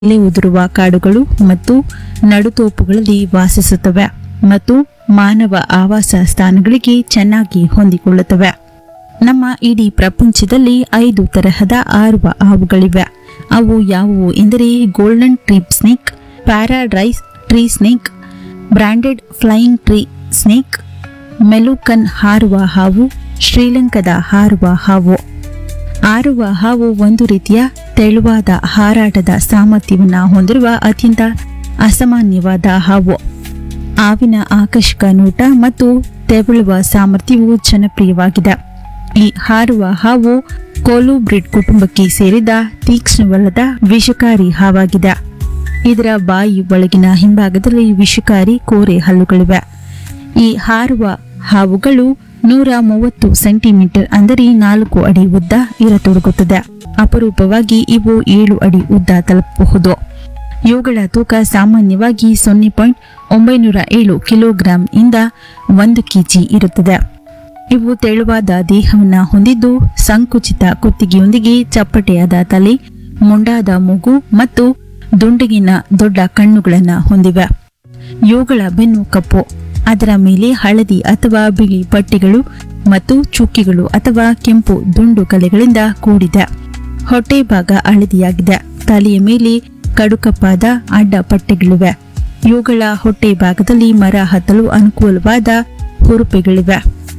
ಎಲೆ ಉದುರುವ ಕಾಡುಗಳು ಮತ್ತು ನಡುತೋಪುಗಳಲ್ಲಿ ವಾಸಿಸುತ್ತವೆ ಮತ್ತು ಮಾನವ ಆವಾಸ ಸ್ಥಾನಗಳಿಗೆ ಚೆನ್ನಾಗಿ ಹೊಂದಿಕೊಳ್ಳುತ್ತವೆ ನಮ್ಮ ಇಡೀ ಪ್ರಪಂಚದಲ್ಲಿ ಐದು ತರಹದ ಆರುವ ಹಾವುಗಳಿವೆ ಅವು ಯಾವುವು ಎಂದರೆ golden tree snake paradise tree snake banded flying tree snake ಮೆಲುಕನ್ ಹಾರುವ ಹಾವು ಶ್ರೀಲಂಕಾದ ಹಾರುವ ಹಾವು ಆರುವ ಹಾವು ಒಂದು ರೀತಿಯ ತೆಳುವಾದ ಹಾರಾಟದ ಸಾಮರ್ಥ್ಯವನ್ನು ಹೊಂದಿರುವ ಅತ್ಯಂತ ಅಸಾಮಾನ್ಯವಾದ ಹಾವು ಆವಿನ ಆಕರ್ಷಕ ನೋಟ ಮತ್ತು ತೆವಳುವ ಸಾಮರ್ಥ್ಯವು ಜನಪ್ರಿಯವಾಗಿದೆ ಈ ಹಾರುವ ಹಾವು ಕೋಲುಬ್ರಿಡ್ ಕುಟುಂಬಕ್ಕೆ ಸೇರಿದ ತೀಕ್ಷ್ಣವಲ್ಲದ ವಿಷಕಾರಿ ಹಾವಾಗಿದೆ ಇದರ ಬಾಯಿ ಒಳಗಿನ ಹಿಂಭಾಗದಲ್ಲಿ ವಿಷಕಾರಿ ಕೋರೆ ಹಲ್ಲುಗಳಿವೆ ಈ ಹಾರುವ ಹಾವುಗಳು ನೂರ ಮೂವತ್ತು ಸೆಂಟಿಮೀಟರ್ ಅಂದರೆ ನಾಲ್ಕು ಅಡಿ ಉದ್ದ ಇರತೊಡಗುತ್ತದೆ ಅಪರೂಪವಾಗಿ ಇವು ಏಳು ಅಡಿ ಉದ್ದ ತಲುಪಬಹುದು ಇವುಗಳ ತೂಕ ಸಾಮಾನ್ಯವಾಗಿ ಸೊನ್ನೆ ಪಾಯಿಂಟ್ ಒಂಬೈನೂರ ಏಳು ಕಿಲೋಗ್ರಾಂ ಇಂದ ಒಂದು ಕೆಜಿ ಇರುತ್ತದೆ ಇವು ತೆಳುವಾದ ದೇಹವನ್ನು ಹೊಂದಿದ್ದು ಸಂಕುಚಿತ ಕುತ್ತಿಗೆಯೊಂದಿಗೆ ಚಪ್ಪಟೆಯಾದ ತಲೆ ಮುಂಡಾದ ಮೂಗು ಮತ್ತು ದುಂಡಗಿನ ದೊಡ್ಡ ಕಣ್ಣುಗಳನ್ನು ಹೊಂದಿವೆ ಇವುಗಳ ಬೆನ್ನು ಕಪ್ಪು ಅದರ ಮೇಲೆ ಹಳದಿ ಅಥವಾ ಬಿಳಿ ಪಟ್ಟಿಗಳು ಮತ್ತು ಚುಕ್ಕಿಗಳು ಅಥವಾ ಕೆಂಪು ದುಂಡು ಕಲೆಗಳಿಂದ ಕೂಡಿದೆ ಹೊಟ್ಟೆ ಭಾಗ ಹಳದಿಯಾಗಿದೆ ತಲೆಯ ಮೇಲೆ ಕಡುಕಪ್ಪಾದ ಅಡ್ಡ ಪಟ್ಟೆಗಳಿವೆ ಇವುಗಳ ಹೊಟ್ಟೆ ಭಾಗದಲ್ಲಿ ಮರ ಹತ್ತಲು ಅನುಕೂಲವಾದ ಹುರುಪೆಗಳಿವೆ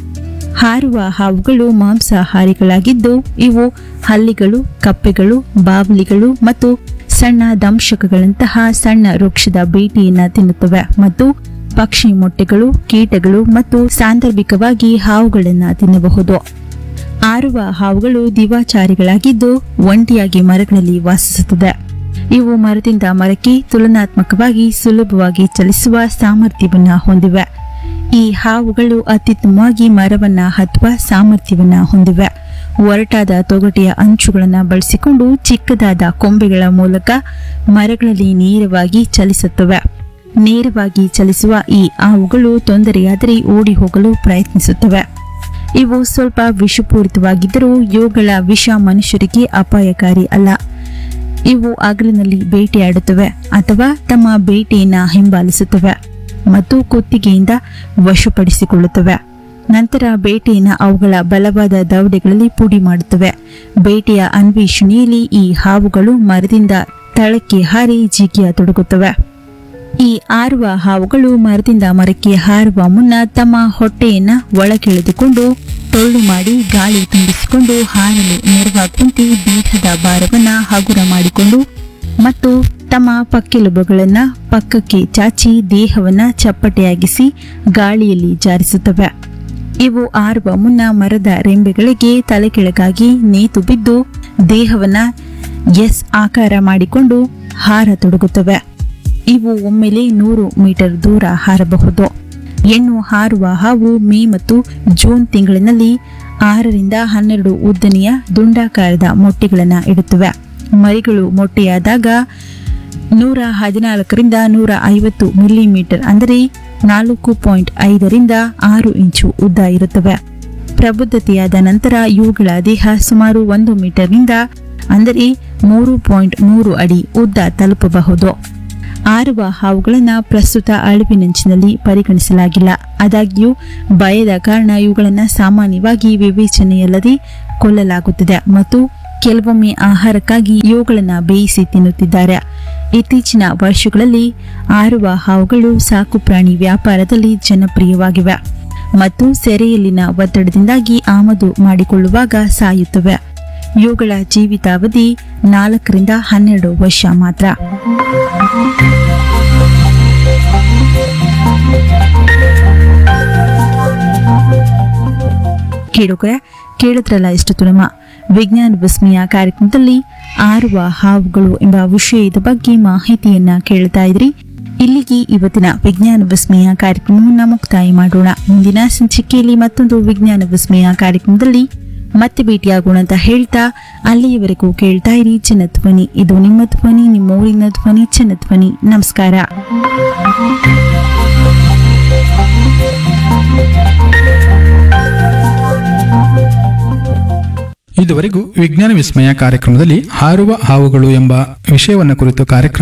ಹಾರುವ ಹಾವುಗಳು ಮಾಂಸಾಹಾರಿಗಳಾಗಿದ್ದು ಇವು ಹಲ್ಲಿಗಳು ಕಪ್ಪೆಗಳು ಬಾವಲಿಗಳು ಮತ್ತು ಸಣ್ಣ ದಂಶಕಗಳಂತಹ ಸಣ್ಣ ವೃಕ್ಷದ ಬೇಟೆಯನ್ನ ತಿನ್ನುತ್ತವೆ ಮತ್ತು ಪಕ್ಷಿ ಮೊಟ್ಟೆಗಳು ಕೀಟಗಳು ಮತ್ತು ಸಾಂದರ್ಭಿಕವಾಗಿ ಹಾವುಗಳನ್ನು ತಿನ್ನಬಹುದು ಆರುವ ಹಾವುಗಳು ದಿವಾಚಾರಿಗಳಾಗಿದ್ದು ಒಂಟಿಯಾಗಿ ಮರಗಳಲ್ಲಿ ವಾಸಿಸುತ್ತದೆ ಇವು ಮರದಿಂದ ಮರಕ್ಕೆ ತುಲನಾತ್ಮಕವಾಗಿ ಸುಲಭವಾಗಿ ಚಲಿಸುವ ಸಾಮರ್ಥ್ಯವನ್ನ ಹೊಂದಿವೆ ಈ ಹಾವುಗಳು ಅತ್ಯುತ್ತಮವಾಗಿ ಮರವನ್ನ ಹತ್ತುವ ಸಾಮರ್ಥ್ಯವನ್ನ ಹೊಂದಿವೆ ಒರಟಾದ ತೊಗಟೆಯ ಅಂಚುಗಳನ್ನು ಬಳಸಿಕೊಂಡು ಚಿಕ್ಕದಾದ ಕೊಂಬೆಗಳ ಮೂಲಕ ಮರಗಳಲ್ಲಿ ನೇರವಾಗಿ ಚಲಿಸುತ್ತವೆ ನೇರವಾಗಿ ಚಲಿಸುವ ಈ ಹಾವುಗಳು ತೊಂದರೆಯಾದರೆ ಓಡಿ ಹೋಗಲು ಪ್ರಯತ್ನಿಸುತ್ತವೆ ಇವು ಸ್ವಲ್ಪ ವಿಷಪೂರಿತವಾಗಿದ್ದರೂ ಇವುಗಳ ವಿಷ ಮನುಷ್ಯರಿಗೆ ಅಪಾಯಕಾರಿ ಅಲ್ಲ ಇವು ಹಗಲಿನಲ್ಲಿ ಬೇಟೆಯಾಡುತ್ತವೆ ಅಥವಾ ತಮ್ಮ ಬೇಟೆಯನ್ನ ಹಿಂಬಾಲಿಸುತ್ತವೆ ಮತ್ತು ಕುತ್ತಿಗೆಯಿಂದ ವಶಪಡಿಸಿಕೊಳ್ಳುತ್ತವೆ ನಂತರ ಬೇಟೆಯನ್ನು ಅವುಗಳ ಬಲವಾದ ದವಡೆಗಳಲ್ಲಿ ಪುಡಿ ಮಾಡುತ್ತವೆ ಬೇಟೆಯ ಅನ್ವೇಷಣೆಯಲ್ಲಿ ಈ ಹಾವುಗಳು ಮರದಿಂದ ತಳಕ್ಕೆ ಹಾರಿ ಜಿಗಿಯ ತೊಡಗುತ್ತವೆ ಈ ಆರುವ ಹಾವುಗಳು ಮರದಿಂದ ಮರಕ್ಕೆ ಹಾರುವ ಮುನ್ನ ತಮ್ಮ ಹೊಟ್ಟೆಯನ್ನ ಒಳಗೆಳೆದುಕೊಂಡು ಟೊಳ್ಳು ಮಾಡಿ ಗಾಳಿ ತುಂಬಿಸಿಕೊಂಡು ಹಾರಲು ನೆರವಾಗುವಂತೆ ದೇಹದ ಭಾರವನ್ನ ಹಗುರ ಮಾಡಿಕೊಂಡು ಮತ್ತು ತಮ್ಮ ಪಕ್ಕೆಲುಬುಗಳನ್ನ ಪಕ್ಕಕ್ಕೆ ಚಾಚಿ ದೇಹವನ್ನ ಚಪ್ಪಟೆಯಾಗಿಸಿ ಗಾಳಿಯಲ್ಲಿ ಜಾರಿಸುತ್ತವೆ ಇವು ಆರುವ ಮುನ್ನ ಮರದ ರೆಂಬೆಗಳಿಗೆ ತಲೆ ಕೆಳಗಾಗಿ ನೇತು ಬಿದ್ದು ದೇಹವನ್ನ ಎಸ್ ಆಕಾರ ಮಾಡಿಕೊಂಡು ಹಾರತೊಡಗುತ್ತವೆ ಇವು ಒಮ್ಮೆಲೆ ನೂರು ಮೀಟರ್ ದೂರ ಹಾರಬಹುದು ಹೆಣ್ಣು ಹಾರುವ ಹಾವು ಮೇ ಮತ್ತು ಜೂನ್ ತಿಂಗಳಿನಲ್ಲಿ ಆರರಿಂದ ಹನ್ನೆರಡು ಉದ್ದನೆಯ ದುಂಡಾಕಾರದ ಮೊಟ್ಟೆಗಳನ್ನು ಇಡುತ್ತವೆ ಮರಿಗಳು ಮೊಟ್ಟೆಯಾದಾಗ ನೂರ ಹದಿನಾಲ್ಕರಿಂದ ನೂರ ಐವತ್ತು ಮಿಲಿಮೀಟರ್ ಅಂದರೆ ನಾಲ್ಕು ಪಾಯಿಂಟ್ ಐದರಿಂದ ಆರು ಇಂಚು ಉದ್ದ ಇರುತ್ತವೆ ಪ್ರಬುದ್ಧತೆಯಾದ ನಂತರ ಇವುಗಳ ದೇಹ ಸುಮಾರು ಒಂದು ಮೀಟರ್ನಿಂದ ಅಂದರೆ ಮೂರು ಪಾಯಿಂಟ್ ಮೂರು ಅಡಿ ಉದ್ದ ತಲುಪಬಹುದು ಆರುವ ಹಾವುಗಳನ್ನು ಪ್ರಸ್ತುತ ಅಳಿವಿನಂಚಿನಲ್ಲಿ ಪರಿಗಣಿಸಲಾಗಿಲ್ಲ ಆದಾಗ್ಯೂ ಭಯದ ಕಾರಣ ಇವುಗಳನ್ನು ಸಾಮಾನ್ಯವಾಗಿ ವಿವೇಚನೆಯಲ್ಲದೆ ಕೊಲ್ಲಲಾಗುತ್ತಿದೆ ಮತ್ತು ಕೆಲವೊಮ್ಮೆ ಆಹಾರಕ್ಕಾಗಿ ಇವುಗಳನ್ನು ಬೇಯಿಸಿ ತಿನ್ನುತ್ತಿದ್ದಾರೆ ಇತ್ತೀಚಿನ ವರ್ಷಗಳಲ್ಲಿ ಆರುವ ಹಾವುಗಳು ಸಾಕುಪ್ರಾಣಿ ವ್ಯಾಪಾರದಲ್ಲಿ ಜನಪ್ರಿಯವಾಗಿವೆ ಮತ್ತು ಸೆರೆಯಲ್ಲಿನ ಒತ್ತಡದಿಂದಾಗಿ ಆಮದು ಮಾಡಿಕೊಳ್ಳುವಾಗ ಸಾಯುತ್ತವೆ ಇವುಗಳ ಜೀವಿತಾವಧಿ ನಾಲ್ಕರಿಂದ ಹನ್ನೆರಡು ವರ್ಷ ಮಾತ್ರ ಕೇಳುಗರೆ ಕೇಳಿದ್ರಲ್ಲ ಇಷ್ಟು ನಮ್ಮ ವಿಜ್ಞಾನ ವಿಸ್ಮಯ ಕಾರ್ಯಕ್ರಮದಲ್ಲಿ ಆರುವ ಹಾವುಗಳು ಎಂಬ ವಿಷಯದ ಬಗ್ಗೆ ಮಾಹಿತಿಯನ್ನ ಕೇಳ್ತಾ ಇದ್ರಿ ಇಲ್ಲಿಗೆ ಇವತ್ತಿನ ವಿಜ್ಞಾನ ವಿಸ್ಮಯ ಕಾರ್ಯಕ್ರಮವನ್ನು ಮುಕ್ತಾಯ ಮಾಡೋಣ ಮುಂದಿನ ಸಂಚಿಕೆಯಲ್ಲಿ ಮತ್ತೊಂದು ವಿಜ್ಞಾನ ವಿಸ್ಮಯ ಕಾರ್ಯಕ್ರಮದಲ್ಲಿ ಮತ್ತೆ ಭೇಟಿಯಾಗೋಣ ಅಂತ ಹೇಳ್ತಾ ಅಲ್ಲಿಯವರೆಗೂ ಕೇಳ್ತಾ ಇರಿ ಚಿನ್ನಧ್ವನಿ ಇದು ನಿಮ್ಮ ಧ್ವನಿ ನಿಮ್ಮ ಊರಿನ ಧ್ವನಿ ಚಿನ್ನಧ್ವನಿ ನಮಸ್ಕಾರ ಇದುವರೆಗೂ ವಿಜ್ಞಾನ ವಿಸ್ಮಯ ಕಾರ್ಯಕ್ರಮದಲ್ಲಿ ಹಾರುವ ಹಾವುಗಳು ಎಂಬ ವಿಷಯವನ್ನು ಕುರಿತು ಕಾರ್ಯಕ್ರಮ